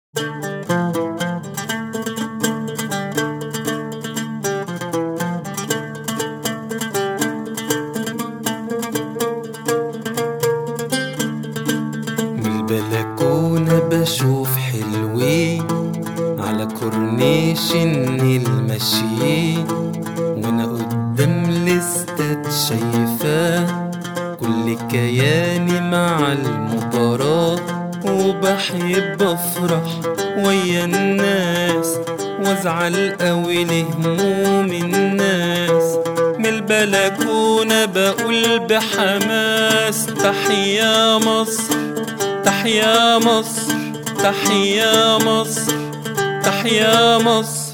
من البلكونة بشوف حلوين على كورنيش النيل ماشيين وانا قدام الاستاد شايفاه كل كياني مع المباراة وبحب افرح ويا الناس وازعل قوي لهموم الناس من البلكونة بقول بحماس تحيا مصر تحيا مصر تحيا مصر تحيا مصر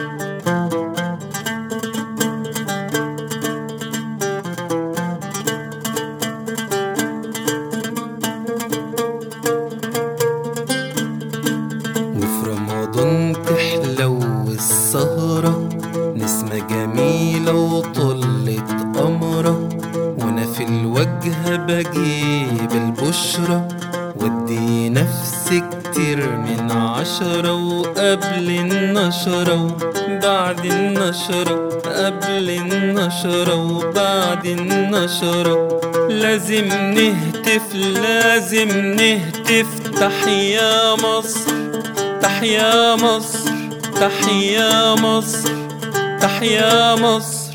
وفي رمضان تحلو السهرة نسمة جميلة وطلت قمرة وانا في الوجه بجيب البشرة ودي نفسي كتير من عشرة وقبل النشرة وبعد النشرة قبل النشرة وبعد النشرة لازم نهتف لازم نهتف تحيا مصر تحيا مصر تحيا مصر تحيا مصر